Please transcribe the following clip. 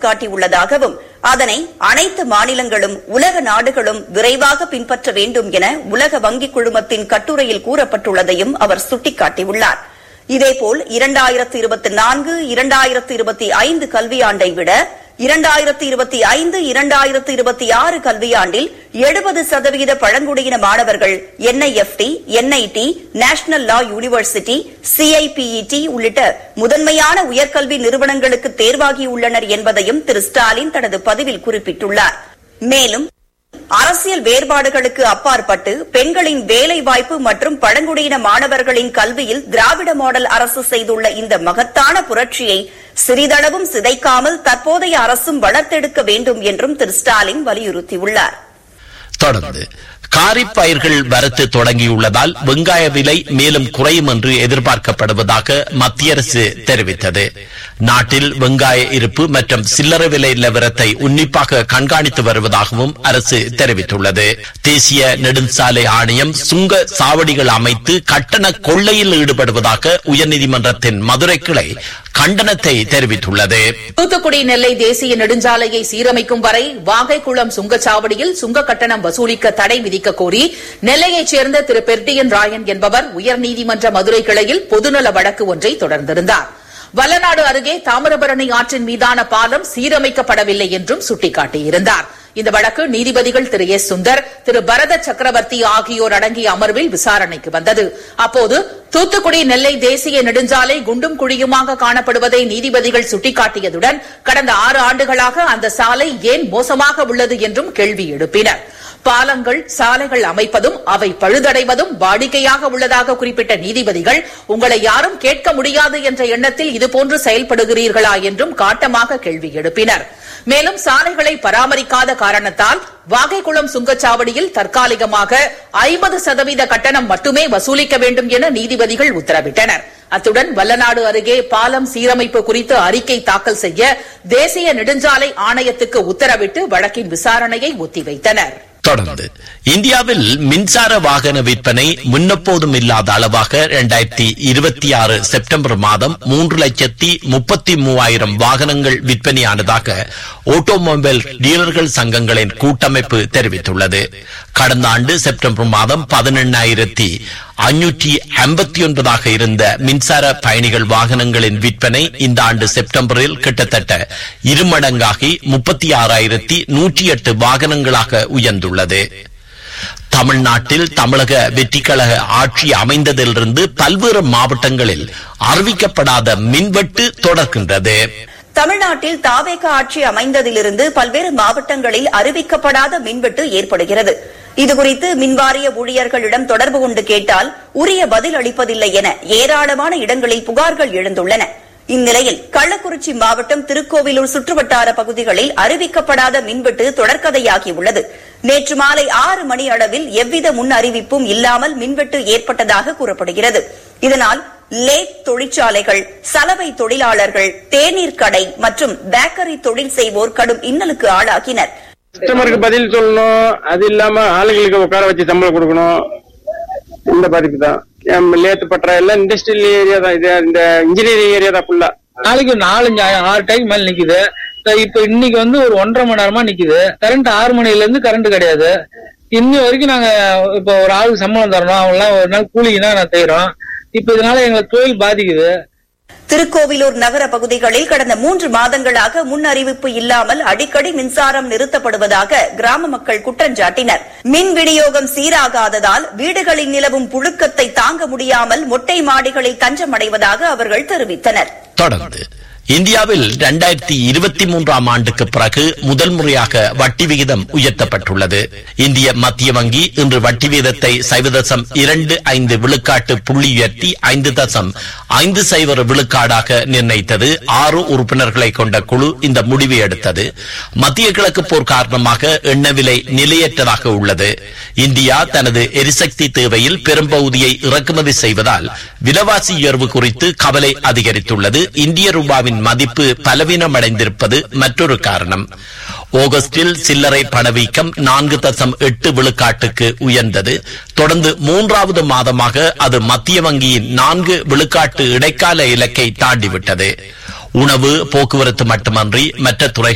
சுட்டிக்காட்டியுள்ளதாகவும் அதனை அனைத்து மாநிலங்களும் உலக நாடுகளும் விரைவாக பின்பற்ற வேண்டும் என உலக வங்கி குழுமத்தின் கட்டுரையில் கூறப்பட்டுள்ளதையும் அவர் சுட்டிக்காட்டியுள்ளார் இதேபோல் இரண்டாயிரத்து இருபத்தி நான்கு இரண்டாயிரத்து இருபத்தி ஐந்து கல்வியாண்டை விட இரண்டாயிரத்து இருபத்தி ஐந்து இரண்டாயிரத்து இருபத்தி ஆறு கல்வியாண்டில் எழுபது சதவீத பழங்குடியின மாணவர்கள் NIFT NIT National Law University CIPET உள்ளிட்ட முதன்மையான உயர்கல்வி நிறுவனங்களுக்கு தேர்வாகியுள்ளனர் என்பதையும் திரு ஸ்டாலின் தனது பதிவில் குறிப்பிட்டுள்ளார் மேலும் அரசியல் வேறுபாடுகளுக்கு அப்பாற்பட்டு பெண்களின் வேலை வாய்ப்பு மற்றும் பழங்குடியின மாணவர்களின் கல்வியில் திராவிட மாடல் அரசு செய்துள்ள இந்த மகத்தான புரட்சியை சிறிதளவும் சிதைக்காமல் தற்போதைய அரசும் வளர்த்தெடுக்க வேண்டும் என்றும் திரு ஸ்டாலின் வலியுறுத்தியுள்ளார் தொடர்ந்து காரிப் பயிர்கள் வரத்து தொடங்கியுள்ளதால் வெங்காய விலை மேலும் குறையும் என்று எதிர்பார்க்கப்படுவதாக மத்திய அரசு தெரிவித்தது நாட்டில் வெங்காய இருப்பு மற்றும் சில்லறை விலை நிலவரத்தை உன்னிப்பாக கண்காணித்து வருவதாகவும் அரசு தெரிவித்துள்ளது தேசிய நெடுஞ்சாலை ஆணையம் சுங்க சாவடிகள் அமைத்து கட்டண கொள்ளையில் ஈடுபடுவதாக உயர்நீதிமன்றத்தின் மதுரை கிளை கண்டனத்தை தெரிவித்துள்ளது தூத்துக்குடி நெல்லை தேசிய நெடுஞ்சாலையை சீரமைக்கும் வரை வாகைக்குளம் சுங்கச்சாவடியில் சுங்க கட்டணம் வசூலிக்க தடை விதிக்க கோரி நெல்லையைச் சேர்ந்த திரு பெர்டியன் ராயன் என்பவர் உயர்நீதிமன்ற மதுரை கிளையில் பொதுநல வழக்கு ஒன்றை தொடர்ந்திருந்தார் வல்லநாடு அருகே தாமிரபரணி ஆற்றின் மீதான பாலம் சீரமைக்கப்படவில்லை என்றும் சுட்டிக்காட்டியிருந்தார் இந்த வழக்கு நீதிபதிகள் திரு எஸ் சுந்தர் திரு பரத சக்கரவர்த்தி ஆகியோர் அடங்கிய அமர்வில் விசாரணைக்கு வந்தது அப்போது தூத்துக்குடி நெல்லை தேசிய நெடுஞ்சாலை குண்டும் குழியுமாக காணப்படுவதை நீதிபதிகள் சுட்டிக்காட்டியதுடன் கடந்த ஆறு ஆண்டுகளாக அந்த சாலை ஏன் மோசமாக உள்ளது என்றும் கேள்வி எழுப்பினர் பாலங்கள் சாலைகள் அமைப்பதும் அவை பழுதடைவதும் வாடிக்கையாக உள்ளதாக குறிப்பிட்ட நீதிபதிகள் உங்களை யாரும் கேட்க முடியாது என்ற எண்ணத்தில் இதுபோன்று செயல்படுகிறீர்களா என்றும் காட்டமாக கேள்வி எழுப்பினர் மேலும் சாலைகளை பராமரிக்காத காரணத்தால் வாகைக்குளம் சுங்கச்சாவடியில் தற்காலிகமாக ஐம்பது சதவீத கட்டணம் மட்டுமே வசூலிக்க வேண்டும் என நீதிபதிகள் உத்தரவிட்டனர் அத்துடன் வல்லநாடு அருகே பாலம் சீரமைப்பு குறித்து அறிக்கை தாக்கல் செய்ய தேசிய நெடுஞ்சாலை ஆணையத்துக்கு உத்தரவிட்டு வழக்கின் விசாரணையை ஒத்திவைத்தனர் தொடர்ந்து இந்தியாவில் மின்சார வாகன விற்பனை முன்னெப்போதும் இல்லாத அளவாக இரண்டாயிரத்தி இருபத்தி ஆறு செப்டம்பர் மாதம் மூன்று லட்சத்தி முப்பத்தி மூவாயிரம் வாகனங்கள் விற்பனையானதாக ஆட்டோமொபைல் டீலர்கள் சங்கங்களின் கூட்டமைப்பு தெரிவித்துள்ளது கடந்த ஆண்டு செப்டம்பர் மாதம் பதினெண்ணாயிரத்தி ஐநூற்றி ஐம்பத்தி ஒன்பதாக இருந்த மின்சார பயணிகள் வாகனங்களின் விற்பனை இந்த ஆண்டு செப்டம்பரில் கிட்டத்தட்ட இருமடங்காகி முப்பத்தி ஆறாயிரத்தி நூற்றி எட்டு வாகனங்களாக உயர்ந்துள்ளது தமிழ்நாட்டில் தமிழக வெற்றிக்கழக ஆட்சி அமைந்ததிலிருந்து பல்வேறு மாவட்டங்களில் அறிவிக்கப்படாத மின்வெட்டு தொடர்கின்றது தமிழ்நாட்டில் தாவேக ஆட்சி அமைந்ததிலிருந்து பல்வேறு மாவட்டங்களில் அறிவிக்கப்படாத மின்வெட்டு ஏற்படுகிறது இதுகுறித்து மின்வாரிய ஊழியர்களிடம் தொடர்பு கொண்டு கேட்டால் உரிய பதில் அளிப்பதில்லை என ஏராளமான இடங்களில் புகார்கள் எழுந்துள்ளன இந்நிலையில் கள்ளக்குறிச்சி மாவட்டம் திருக்கோவிலூர் சுற்றுவட்டார பகுதிகளில் அறிவிக்கப்படாத மின்வெட்டு தொடர்கதையாகியுள்ளது நேற்று மாலை ஆறு மணி அளவில் எவ்வித முன் அறிவிப்பும் இல்லாமல் மின்வெட்டு ஏற்பட்டதாக கூறப்படுகிறது இதனால் லேத் தொழிற்சாலைகள் சலவை தொழிலாளர்கள் தேநீர் கடை மற்றும் பேக்கரி தொழில் செய்வோர் கடும் இன்னலுக்கு ஆளாகினர் கஸ்டமருக்கு பதில் சொல்லணும் அது இல்லாம ஆளுங்களுக்கு உட்கார வச்சு சம்பளம் கொடுக்கணும் இந்த பாதிப்பு தான் லேத்து பற்ற எல்லாம் இண்டஸ்ட்ரியல் ஏரியா தான் இது இந்த இன்ஜினியரிங் ஏரியா தான் ஃபுல்லா நாளைக்கு நாலஞ்சு ஆறு டைம் மேல நிக்குது இப்ப இன்னைக்கு வந்து ஒரு ஒன்றரை மணி நேரமா நிக்குது கரண்ட் ஆறு மணில இருந்து கரண்ட் கிடையாது இன்னி வரைக்கும் நாங்க இப்ப ஒரு ஆளுக்கு சம்பளம் தரணும் அவங்க எல்லாம் ஒரு நாள் கூலிக்கு தான் நான் செய்யறோம் இப்ப இதனால எங்களுக்கு தொழில் பாதிக்குது திருக்கோவிலூர் நகர பகுதிகளில் கடந்த மூன்று மாதங்களாக முன் அறிவிப்பு இல்லாமல் அடிக்கடி மின்சாரம் நிறுத்தப்படுவதாக கிராம மக்கள் குற்றஞ்சாட்டினர் மின் விநியோகம் சீராகாததால் வீடுகளில் நிலவும் புழுக்கத்தை தாங்க முடியாமல் மொட்டை மாடிகளில் தஞ்சமடைவதாக அவர்கள் தெரிவித்தனர் தொடர்ந்து இந்தியாவில் இரண்டாயிரத்தி இருபத்தி மூன்றாம் ஆண்டுக்கு பிறகு முதல் முறையாக வட்டி விகிதம் உயர்த்தப்பட்டுள்ளது இந்திய மத்திய வங்கி இன்று வட்டி விகிதத்தை சைவ தசம் இரண்டு ஐந்து விழுக்காட்டு புள்ளி உயர்த்தி ஐந்து தசம் ஐந்து சைவர விழுக்காடாக நிர்ணயித்தது ஆறு உறுப்பினர்களை கொண்ட குழு இந்த முடிவை எடுத்தது மத்திய கிழக்கு போர் காரணமாக எண்ணெய் விலை நிலையற்றதாக உள்ளது இந்தியா தனது எரிசக்தி தேவையில் பெரும்பகுதியை இறக்குமதி செய்வதால் விலைவாசி உயர்வு குறித்து கவலை அதிகரித்துள்ளது இந்திய ரூபாவின் மதிப்பு பலவீனமடைந்திருப்பது மற்றொரு காரணம் ஆகஸ்டில் சில்லறை பணவீக்கம் நான்கு தசம் எட்டு விழுக்காட்டுக்கு உயர்ந்தது தொடர்ந்து மூன்றாவது மாதமாக அது மத்திய வங்கியின் நான்கு விழுக்காட்டு இடைக்கால இலக்கை தாண்டிவிட்டது உணவு போக்குவரத்து மட்டுமன்றி மற்ற துறைகள்